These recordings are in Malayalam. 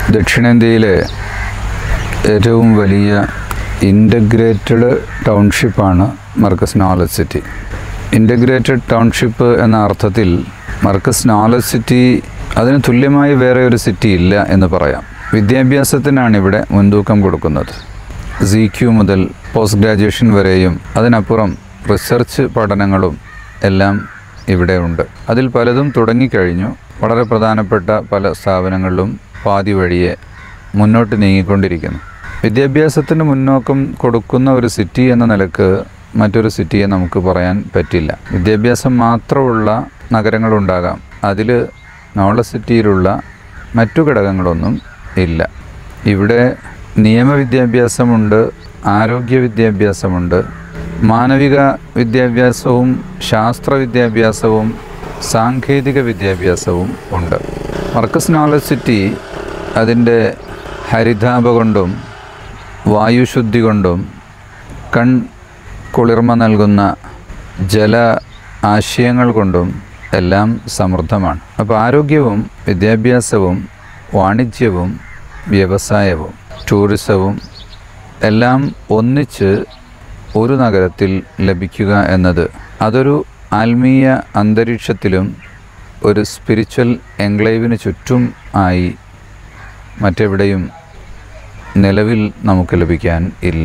ദക്ഷിണേന്ത്യയിലെ ഏറ്റവും വലിയ ഇൻ്റഗ്രേറ്റഡ് ടൗൺഷിപ്പാണ് Markaz knowledge city integrated township എന്ന അർത്ഥത്തിൽ മർക്കസ് നോളജ് സിറ്റി അതിന് തുല്യമായി വേറെ ഒരു സിറ്റി ഇല്ല എന്ന് പറയാം വിദ്യാഭ്യാസത്തിനാണ് ഇവിടെ മുൻതൂക്കം കൊടുക്കുന്നത് സി ക്യു മുതൽ പോസ്റ്റ് ഗ്രാജുവേഷൻ വരെയും അതിനപ്പുറം റിസർച്ച് പഠനങ്ങളും എല്ലാം ഇവിടെ ഉണ്ട് അതിൽ പലതും തുടങ്ങിക്കഴിഞ്ഞു വളരെ പ്രധാനപ്പെട്ട പല സ്ഥാപനങ്ങളിലും പാതി വഴിയെ മുന്നോട്ട് നീങ്ങിക്കൊണ്ടിരിക്കുന്നു വിദ്യാഭ്യാസത്തിന് മുന്നോക്കം കൊടുക്കുന്ന ഒരു സിറ്റി എന്ന നിലക്ക് മറ്റൊരു സിറ്റിയെ നമുക്ക് പറയാൻ പറ്റില്ല വിദ്യാഭ്യാസം മാത്രമുള്ള നഗരങ്ങളുണ്ടാകാം അതിൽ നോളജ് സിറ്റിയിലുള്ള മറ്റു ഘടകങ്ങളൊന്നും ഇല്ല ഇവിടെ നിയമവിദ്യാഭ്യാസമുണ്ട് ആരോഗ്യ വിദ്യാഭ്യാസമുണ്ട് മാനവിക വിദ്യാഭ്യാസവും ശാസ്ത്ര വിദ്യാഭ്യാസവും സാങ്കേതിക വിദ്യാഭ്യാസവും ഉണ്ട് മർക്കസ് നോളജ് സിറ്റി അതിൻ്റെ ഹരിതാപ കൊണ്ടും വായുശുദ്ധി കൊണ്ടും കൺ കുളിർമ നൽകുന്ന ജല ആശയങ്ങൾ കൊണ്ടും എല്ലാം സമൃദ്ധമാണ് അപ്പോൾ ആരോഗ്യവും വിദ്യാഭ്യാസവും വാണിജ്യവും വ്യവസായവും ടൂറിസവും എല്ലാം ഒന്നിച്ച് ഒരു നഗരത്തിൽ ലഭിക്കുക എന്നത് അതൊരു ആത്മീയ അന്തരീക്ഷത്തിലും ഒരു സ്പിരിച്വൽ എൻക്ലേവിന് ചുറ്റും ആയി മറ്റെവിടെയും നിലവിൽ നമുക്ക് ലഭിക്കാൻ ഇല്ല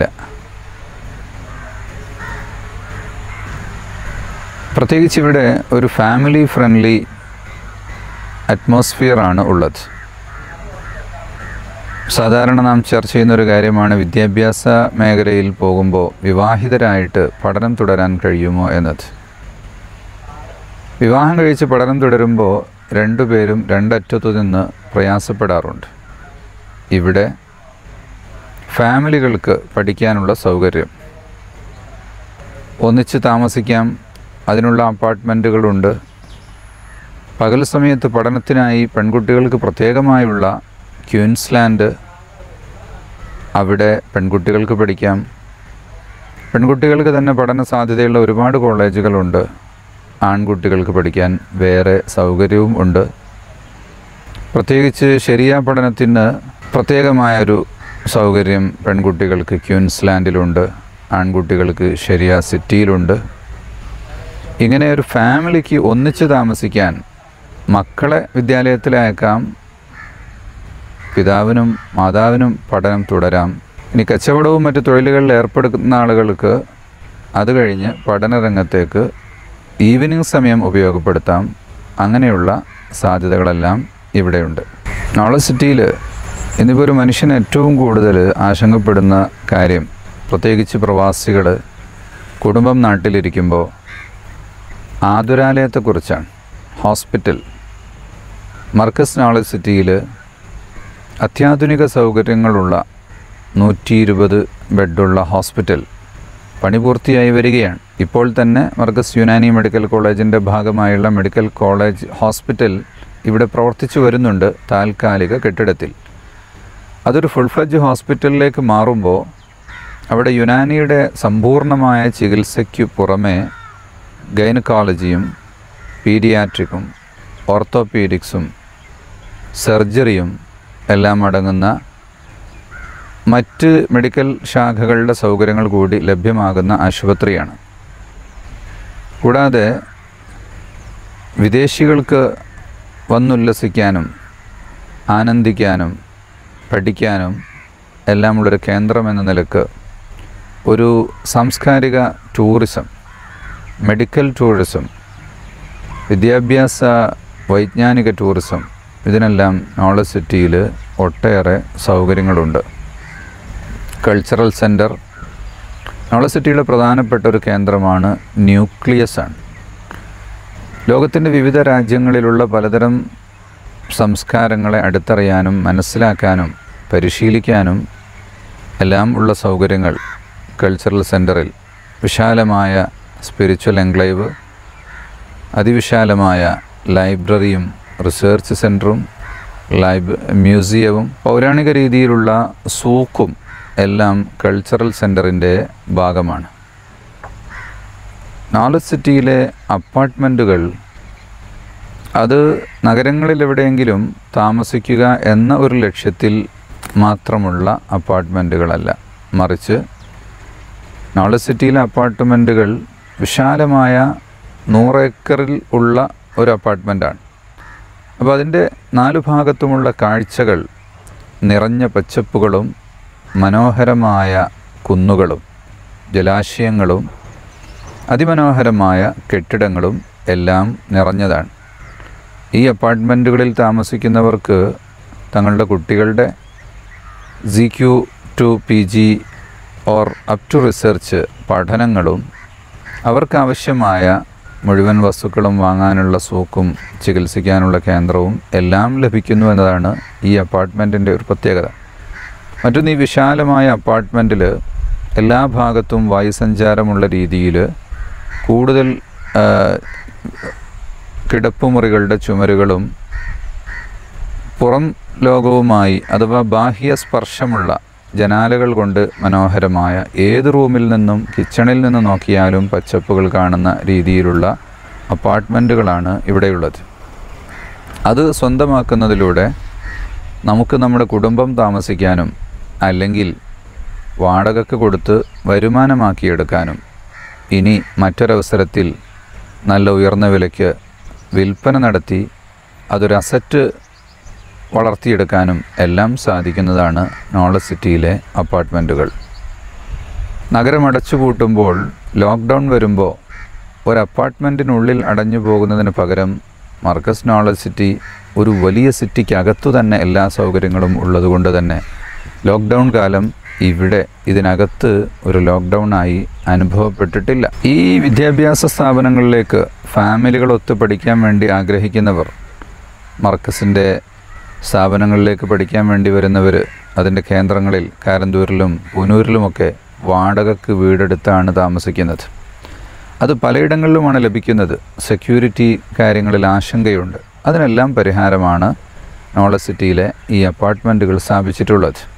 പ്രത്യേകിച്ച് ഇവിടെ ഒരു ഫാമിലി ഫ്രണ്ട്ലി അറ്റ്മോസ്ഫിയറാണ് ഉള്ളത് സാധാരണ നാം ചർച്ച ചെയ്യുന്ന ഒരു കാര്യമാണ് വിദ്യാഭ്യാസ മേഖലയിൽ പോകുമ്പോൾ വിവാഹിതരായിട്ട് പഠനം തുടരാൻ കഴിയുമോ എന്നത് വിവാഹം കഴിച്ച് പഠനം തുടരുമ്പോൾ രണ്ടുപേരും രണ്ടറ്റത്തു നിന്ന് പ്രയാസപ്പെടാറുണ്ട് ഇവിടെ ഫാമിലികൾക്ക് പഠിക്കാനുള്ള സൗകര്യം ഒന്നിച്ച് താമസിക്കാം അതിനുള്ള അപ്പാർട്ട്മെൻറ്റുകളുണ്ട് പകൽ സമയത്ത് പഠനത്തിനായി പെൺകുട്ടികൾക്ക് പ്രത്യേകമായുള്ള ക്യൂൻസ്ലാൻഡ് അവിടെ പെൺകുട്ടികൾക്ക് പഠിക്കാം പെൺകുട്ടികൾക്ക് തന്നെ പഠന സാധ്യതയുള്ള ഒരുപാട് കോളേജുകളുണ്ട് ആൺകുട്ടികൾക്ക് പഠിക്കാൻ വേറെ സൗകര്യവും ഉണ്ട് പ്രത്യേകിച്ച് ശരിയ പഠനത്തിന് പ്രത്യേകമായൊരു സൗകര്യം പെൺകുട്ടികൾക്ക് ക്യൂൻസ്ലാൻഡിലുണ്ട് ആൺകുട്ടികൾക്ക് ശരിയ സിറ്റിയിലുണ്ട് ഇങ്ങനെ ഒരു ഫാമിലിക്ക് ഒന്നിച്ച് താമസിക്കാൻ മക്കളെ വിദ്യാലയത്തിലയക്കാം പിതാവിനും മാതാവിനും പഠനം തുടരാം ഇനി കച്ചവടവും മറ്റു തൊഴിലുകളിൽ ഏർപ്പെടുന്ന ആളുകൾക്ക് അത് കഴിഞ്ഞ് പഠനരംഗത്തേക്ക് ഈവനിങ് സമയം ഉപയോഗപ്പെടുത്താം അങ്ങനെയുള്ള സാധ്യതകളെല്ലാം ഇവിടെയുണ്ട് നോളജ് സിറ്റിയിൽ ഇന്നിപ്പോൾ ഒരു മനുഷ്യൻ ഏറ്റവും കൂടുതൽ ആശങ്കപ്പെടുന്ന കാര്യം പ്രത്യേകിച്ച് പ്രവാസികൾ കുടുംബം നാട്ടിലിരിക്കുമ്പോൾ ആതുരാലയത്തെക്കുറിച്ചാണ് ഹോസ്പിറ്റൽ മർക്കസ് നോളജ് സിറ്റിയിൽ അത്യാധുനിക സൗകര്യങ്ങളുള്ള നൂറ്റി ഇരുപത് ബെഡുള്ള ഹോസ്പിറ്റൽ പണി പൂർത്തിയായി വരികയാണ് ഇപ്പോൾ തന്നെ മർക്കസ് യുനാനി മെഡിക്കൽ കോളേജിൻ്റെ ഭാഗമായുള്ള മെഡിക്കൽ കോളേജ് ഹോസ്പിറ്റൽ ഇവിടെ പ്രവർത്തിച്ചു വരുന്നുണ്ട് താൽക്കാലിക കെട്ടിടത്തിൽ അതൊരു ഫുൾ ഫ്ലഡ്ജ് ഹോസ്പിറ്റലിലേക്ക് മാറുമ്പോൾ അവിടെ യുനാനിയുടെ സമ്പൂർണ്ണമായ ചികിത്സയ്ക്ക് പുറമെ ഗൈനക്കോളജിയും പീഡിയാട്രിക്കും ഓർത്തോപീഡിക്സും സർജറിയും എല്ലാം അടങ്ങുന്ന മറ്റ് മെഡിക്കൽ ശാഖകളുടെ സൗകര്യങ്ങൾ കൂടി ലഭ്യമാകുന്ന ആശുപത്രിയാണ് കൂടാതെ വിദേശികൾക്ക് വന്നുല്ലസിക്കാനും ആനന്ദിക്കാനും പഠിക്കാനും എല്ലാമുള്ളൊരു കേന്ദ്രം എന്ന നിലക്ക് ഒരു സാംസ്കാരിക ടൂറിസം മെഡിക്കൽ ടൂറിസം വിദ്യാഭ്യാസ വൈജ്ഞാനിക ടൂറിസം ഇതിനെല്ലാം നോളജ് സിറ്റിയിൽ ഒട്ടേറെ സൗകര്യങ്ങളുണ്ട് കൾച്ചറൽ സെൻറ്റർ നോളജ് സിറ്റിയുടെ പ്രധാനപ്പെട്ട ഒരു കേന്ദ്രമാണ് ന്യൂക്ലിയസ് ആണ് ലോകത്തിൻ്റെ വിവിധ രാജ്യങ്ങളിലുള്ള പലതരം സംസ്കാരങ്ങളെ അടുത്തറിയാനും മനസ്സിലാക്കാനും പരിശീലിക്കാനും എല്ലാം ഉള്ള സൗകര്യങ്ങൾ കൾച്ചറൽ സെൻറ്ററിൽ വിശാലമായ സ്പിരിച്വൽ എൻക്ലേവ് അതിവിശാലമായ ലൈബ്രറിയും റിസർച്ച് സെൻറ്ററും ലൈബ് മ്യൂസിയവും പൗരാണിക രീതിയിലുള്ള സൂക്കും എല്ലാം കൾച്ചറൽ സെൻറ്ററിൻ്റെ ഭാഗമാണ് നോളജ് സിറ്റിയിലെ അപ്പാർട്ട്മെൻറ്റുകൾ അത് നഗരങ്ങളിൽ എവിടെയെങ്കിലും താമസിക്കുക എന്ന ഒരു ലക്ഷ്യത്തിൽ മാത്രമുള്ള അപ്പാർട്ട്മെൻറ്റുകളല്ല മറിച്ച് നോളജ് സിറ്റിയിലെ അപ്പാർട്ട്മെൻറ്റുകൾ വിശാലമായ നൂറേക്കറിൽ ഉള്ള ഒരു അപ്പാർട്ട്മെൻറ്റാണ് അപ്പോൾ അതിൻ്റെ നാലു ഭാഗത്തുമുള്ള കാഴ്ചകൾ നിറഞ്ഞ പച്ചപ്പുകളും മനോഹരമായ കുന്നുകളും ജലാശയങ്ങളും അതിമനോഹരമായ കെട്ടിടങ്ങളും എല്ലാം നിറഞ്ഞതാണ് ഈ അപ്പാർട്ട്മെൻറ്റുകളിൽ താമസിക്കുന്നവർക്ക് തങ്ങളുടെ കുട്ടികളുടെ G Q to P G or up to research പഠനങ്ങളും അവർക്കാവശ്യമായ മുഴുവൻ വസ്തുക്കളും വാങ്ങാനുള്ള സൂക്കും ചികിത്സിക്കാനുള്ള കേന്ദ്രവും എല്ലാം ലഭിക്കുന്നു എന്നതാണ് ഈ അപ്പാർട്ട്മെൻറ്റിൻ്റെ ഒരു പ്രത്യേകത മറ്റൊന്ന് ഈ വിശാലമായ അപ്പാർട്ട്മെൻറ്റിൽ എല്ലാ ഭാഗത്തും വായുസഞ്ചാരമുള്ള രീതിയിൽ കൂടുതൽ ആ, കിടപ്പുമുറികളുടെ ചുമരുകളും പുറം ലോകവുമായി അഥവാ ബാഹ്യ സ്പർശമുള്ള ജനാലകൾ കൊണ്ട് മനോഹരമായ ഏത് റൂമിൽ നിന്നും കിച്ചണിൽ നിന്ന് നോക്കിയാലും പച്ചപ്പുകൾ കാണുന്ന രീതിയിലുള്ള അപ്പാർട്ട്മെൻറ്റുകളാണ് ഇവിടെയുള്ളത് അത് സ്വന്തമാക്കുന്നതിലൂടെ നമുക്ക് നമ്മുടെ കുടുംബം താമസിക്കാനും അല്ലെങ്കിൽ വാടകയ്ക്ക് കൊടുത്ത് വരുമാനമാക്കിയെടുക്കാനും ഇനി മറ്റൊരവസരത്തിൽ നല്ല ഉയർന്ന വിലയ്ക്ക് വിൽപ്പന നടത്തി അതൊരു അസറ്റ് വളർത്തിയെടുക്കാനും എല്ലാം സാധിക്കുന്നതാണ് നോളജ് സിറ്റിയിലെ അപ്പാർട്ട്മെൻറ്റുകൾ നഗരം അടച്ചുപൂട്ടുമ്പോൾ ലോക്ക്ഡൗൺ വരുമ്പോൾ ഒരു അപ്പാർട്ട്മെൻറ്റിനുള്ളിൽ അടഞ്ഞു പോകുന്നതിന് പകരം മർക്കസ് നോളജ് സിറ്റി ഒരു വലിയ സിറ്റിക്കകത്തു തന്നെ എല്ലാ സൗകര്യങ്ങളും ഉള്ളതുകൊണ്ട് തന്നെ ലോക്ക്ഡൗൺ കാലം ഇവിടെ ഇതിനകത്ത് ഒരു ലോക്ക്ഡൗണായി അനുഭവപ്പെട്ടിട്ടില്ല ഈ വിദ്യാഭ്യാസ സ്ഥാപനങ്ങളിലേക്ക് ഫാമിലികളൊത്ത് പഠിക്കാൻ വേണ്ടി ആഗ്രഹിക്കുന്നവർ മർക്കസിൻ്റെ സ്ഥാപനങ്ങളിലേക്ക് പഠിക്കാൻ വേണ്ടി വരുന്നവർ അതിൻ്റെ കേന്ദ്രങ്ങളിൽ കാരന്തൂരിലും പൂനൂരിലുമൊക്കെ വാടകയ്ക്ക് വീടെടുത്താണ് താമസിക്കുന്നത് അത് പലയിടങ്ങളിലുമാണ് ലഭിക്കുന്നത് സെക്യൂരിറ്റി കാര്യങ്ങളിൽ ആശങ്കയുണ്ട് അതിനെല്ലാം പരിഹാരമാണ് നോളജ് സിറ്റിയിലെ ഈ അപ്പാർട്ട്മെൻറ്റുകൾ സ്ഥാപിച്ചിട്ടുള്ളത്